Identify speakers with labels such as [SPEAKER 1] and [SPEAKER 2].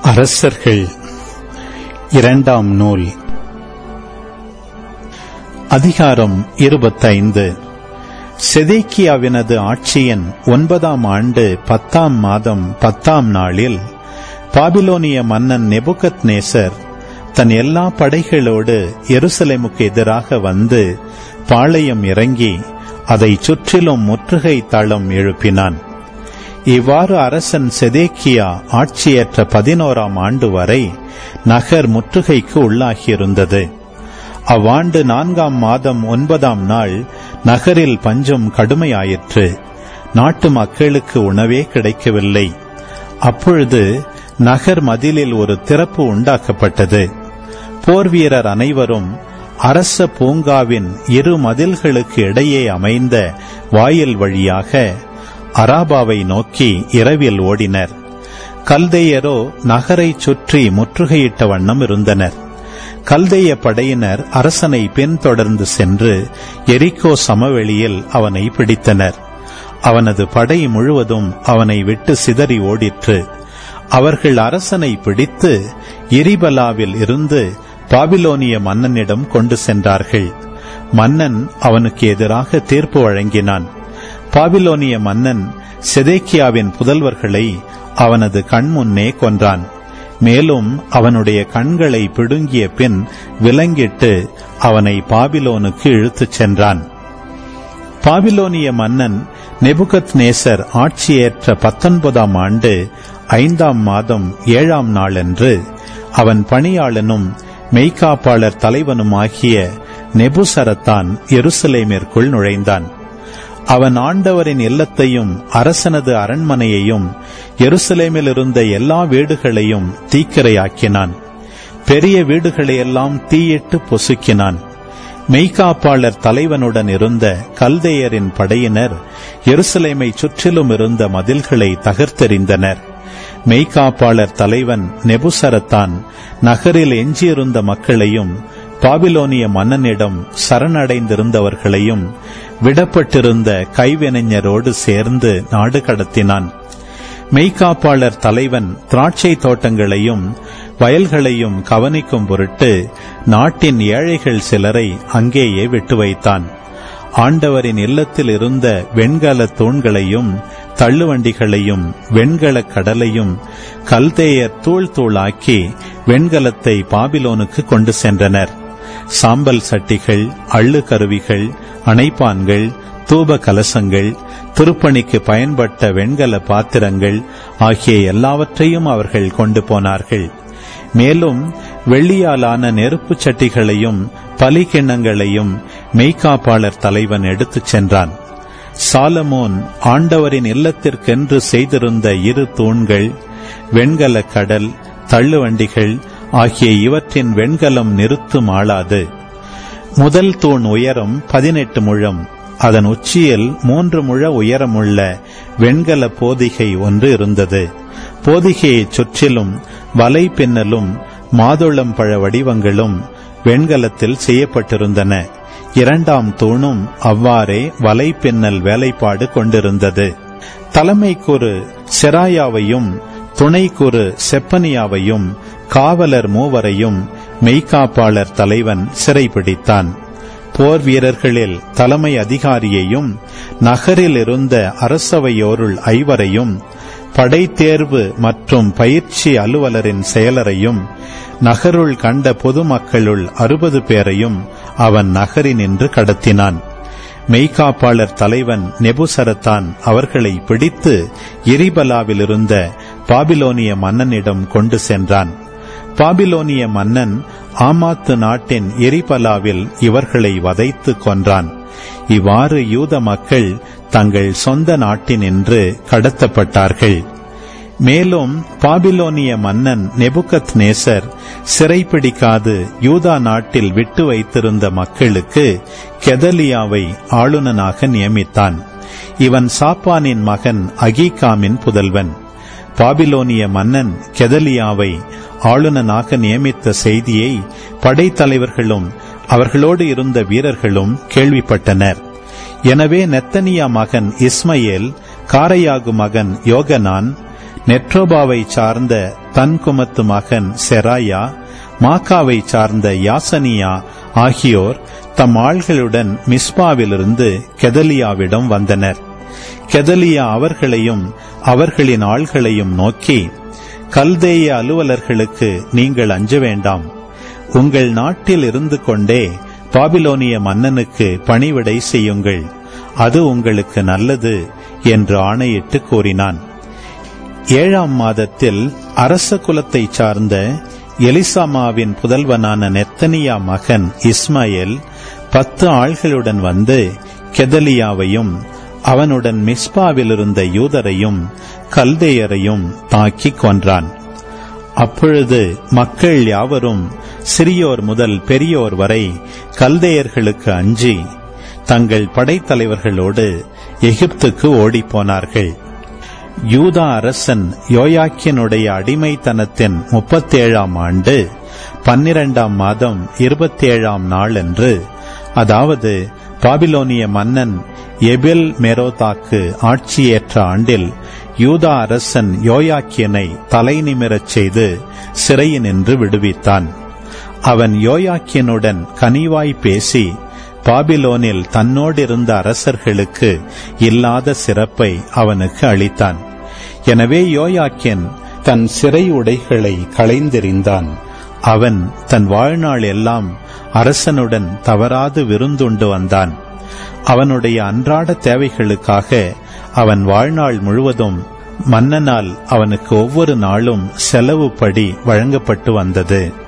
[SPEAKER 1] அரசர்கள் இரண்டாம் நூல் அதிகாரம் இருபத்தைந்து செதேக்கியாவினது ஆட்சியின் ஒன்பதாம் ஆண்டு பத்தாம் மாதம் பத்தாம் நாளில் பாபிலோனிய மன்னன் நெபுகத் நேசர் தன் எல்லா படைகளோடு எருசலேமுக்கு எதிராக வந்து பாளையம் இறங்கி அதை சுற்றிலும் முற்றுகை தளம் எழுப்பினான் இவ்வாறு அரசன் செதேக்கியா ஆட்சியேற்ற பதினோராம் ஆண்டு வரை நகர் முற்றுகைக்கு உள்ளாகியிருந்தது அவ்வாண்டு நான்காம் மாதம் ஒன்பதாம் நாள் நகரில் பஞ்சம் கடுமையாயிற்று நாட்டு மக்களுக்கு உணவே கிடைக்கவில்லை அப்பொழுது நகர் மதிலில் ஒரு திறப்பு உண்டாக்கப்பட்டது போர்வீரர் அனைவரும் அரச பூங்காவின் இரு மதில்களுக்கு இடையே அமைந்த வாயில் வழியாக அராபாவை நோக்கி இரவில் ஓடினர் கல்தையரோ நகரை சுற்றி முற்றுகையிட்ட வண்ணம் இருந்தனர் கல்தைய படையினர் அரசனை பின்தொடர்ந்து சென்று எரிக்கோ சமவெளியில் அவனை பிடித்தனர் அவனது படை முழுவதும் அவனை விட்டு சிதறி ஓடிற்று அவர்கள் அரசனை பிடித்து எரிபலாவில் இருந்து பாபிலோனிய மன்னனிடம் கொண்டு சென்றார்கள் மன்னன் அவனுக்கு எதிராக தீர்ப்பு வழங்கினான் பாபிலோனிய மன்னன் செதேக்கியாவின் புதல்வர்களை அவனது கண்முன்னே கொன்றான் மேலும் அவனுடைய கண்களை பிடுங்கிய பின் விலங்கிட்டு அவனை பாபிலோனுக்கு இழுத்துச் சென்றான் பாபிலோனிய மன்னன் நெபுகத் நேசர் ஆட்சியேற்ற பத்தொன்பதாம் ஆண்டு ஐந்தாம் மாதம் ஏழாம் நாளன்று அவன் பணியாளனும் மெய்காப்பாளர் தலைவனுமாகிய நெபுசரத்தான் எருசலேமிற்குள் நுழைந்தான் அவன் ஆண்டவரின் இல்லத்தையும் அரசனது அரண்மனையையும் எருசலேமில் இருந்த எல்லா வீடுகளையும் தீக்கிரையாக்கினான் பெரிய வீடுகளையெல்லாம் தீயிட்டு பொசுக்கினான் மெய்காப்பாளர் தலைவனுடன் இருந்த கல்தையரின் படையினர் எருசலேமை சுற்றிலும் இருந்த மதில்களை தகர்த்தெறிந்தனர் மெய்காப்பாளர் தலைவன் நெபுசரத்தான் நகரில் எஞ்சியிருந்த மக்களையும் பாபிலோனிய மன்னனிடம் சரணடைந்திருந்தவர்களையும் விடப்பட்டிருந்த கைவினைஞரோடு சேர்ந்து நாடு கடத்தினான் மெய்காப்பாளர் தலைவன் திராட்சை தோட்டங்களையும் வயல்களையும் கவனிக்கும் பொருட்டு நாட்டின் ஏழைகள் சிலரை அங்கேயே விட்டு வைத்தான் ஆண்டவரின் இல்லத்தில் இருந்த வெண்கல தூண்களையும் தள்ளுவண்டிகளையும் வெண்கல கடலையும் கல்தேயர் தூள் தூளாக்கி வெண்கலத்தை பாபிலோனுக்கு கொண்டு சென்றனர் சாம்பல் சட்டிகள் அள்ளு கருவிகள் அணைப்பான்கள் தூப கலசங்கள் திருப்பணிக்கு பயன்பட்ட வெண்கல பாத்திரங்கள் ஆகிய எல்லாவற்றையும் அவர்கள் கொண்டு போனார்கள் மேலும் வெள்ளியாலான நெருப்புச் சட்டிகளையும் பலிக்கிண்ணங்களையும் மெய்காப்பாளர் தலைவன் எடுத்துச் சென்றான் சாலமோன் ஆண்டவரின் இல்லத்திற்கென்று செய்திருந்த இரு தூண்கள் வெண்கல கடல் தள்ளுவண்டிகள் ஆகிய இவற்றின் வெண்கலம் நிறுத்தும் ஆளாது முதல் தூண் உயரம் பதினெட்டு முழம் அதன் உச்சியில் மூன்று முழ உயரமுள்ள வெண்கல போதிகை ஒன்று இருந்தது போதிகையைச் சுற்றிலும் வலை பின்னலும் மாதுளம் பழ வடிவங்களும் வெண்கலத்தில் செய்யப்பட்டிருந்தன இரண்டாம் தூணும் அவ்வாறே வலை பின்னல் வேலைப்பாடு கொண்டிருந்தது தலைமைக்குரு செராயாவையும் துணைக்குரு செப்பனியாவையும் காவலர் மூவரையும் மெய்காப்பாளர் தலைவன் சிறைபிடித்தான் போர் வீரர்களில் தலைமை அதிகாரியையும் நகரில் இருந்த அரசவையோருள் ஐவரையும் படைத்தேர்வு மற்றும் பயிற்சி அலுவலரின் செயலரையும் நகருள் கண்ட பொதுமக்களுள் அறுபது பேரையும் அவன் நகரினின்று கடத்தினான் மெய்காப்பாளர் தலைவன் நெபுசரத்தான் அவர்களை பிடித்து எரிபலாவில் இருந்த பாபிலோனிய மன்னனிடம் கொண்டு சென்றான் பாபிலோனிய மன்னன் ஆமாத்து நாட்டின் எரிபலாவில் இவர்களை வதைத்து கொன்றான் இவ்வாறு யூத மக்கள் தங்கள் சொந்த நாட்டினின்று கடத்தப்பட்டார்கள் மேலும் பாபிலோனிய மன்னன் நெபுகத் நேசர் சிறைப்பிடிக்காது யூதா நாட்டில் விட்டு வைத்திருந்த மக்களுக்கு கெதலியாவை ஆளுநனாக நியமித்தான் இவன் சாப்பானின் மகன் அகீகாமின் புதல்வன் பாபிலோனிய மன்னன் கெதலியாவை ஆளுநனாக நியமித்த செய்தியை படைத்தலைவர்களும் அவர்களோடு இருந்த வீரர்களும் கேள்விப்பட்டனர் எனவே நெத்தனியா மகன் இஸ்மயேல் காரையாகு மகன் யோகனான் நெட்ரோபாவை சார்ந்த தன்குமத்து மகன் செராயா மாக்காவை சார்ந்த யாசனியா ஆகியோர் தம் ஆள்களுடன் மிஸ்பாவிலிருந்து கெதலியாவிடம் வந்தனர் கெதலியா அவர்களையும் அவர்களின் ஆள்களையும் நோக்கி கல்தேய அலுவலர்களுக்கு நீங்கள் அஞ்ச வேண்டாம் உங்கள் நாட்டில் இருந்து கொண்டே பாபிலோனிய மன்னனுக்கு பணிவிடை செய்யுங்கள் அது உங்களுக்கு நல்லது என்று ஆணையிட்டு கூறினான் ஏழாம் மாதத்தில் அரச குலத்தைச் சார்ந்த எலிசாமாவின் புதல்வனான நெத்தனியா மகன் இஸ்மாயில் பத்து ஆள்களுடன் வந்து கெதலியாவையும் அவனுடன் மிஸ்பாவிலிருந்த யூதரையும் கல்தேயரையும் தாக்கிக் கொன்றான் அப்பொழுது மக்கள் யாவரும் சிறியோர் முதல் பெரியோர் வரை கல்தேயர்களுக்கு அஞ்சி தங்கள் படைத்தலைவர்களோடு எகிப்துக்கு ஓடிப்போனார்கள் யூதா அரசன் யோயாக்கியனுடைய அடிமைத்தனத்தின் முப்பத்தேழாம் ஆண்டு பன்னிரண்டாம் மாதம் இருபத்தேழாம் நாளன்று அதாவது பாபிலோனிய மன்னன் எபில் மெரோதாக்கு ஆட்சியேற்ற ஆண்டில் யூதா அரசன் யோயாக்கியனை தலை நிமிரச் செய்து சிறையினின்று விடுவித்தான் அவன் யோயாக்கியனுடன் கனிவாய் பேசி பாபிலோனில் தன்னோடிருந்த அரசர்களுக்கு இல்லாத சிறப்பை அவனுக்கு அளித்தான் எனவே யோயாக்கியன் தன் சிறை உடைகளை களைந்தெறிந்தான் அவன் தன் வாழ்நாள் எல்லாம் அரசனுடன் தவறாது விருந்துண்டு வந்தான் அவனுடைய அன்றாட தேவைகளுக்காக அவன் வாழ்நாள் முழுவதும் மன்னனால் அவனுக்கு ஒவ்வொரு நாளும் செலவுப்படி வழங்கப்பட்டு வந்தது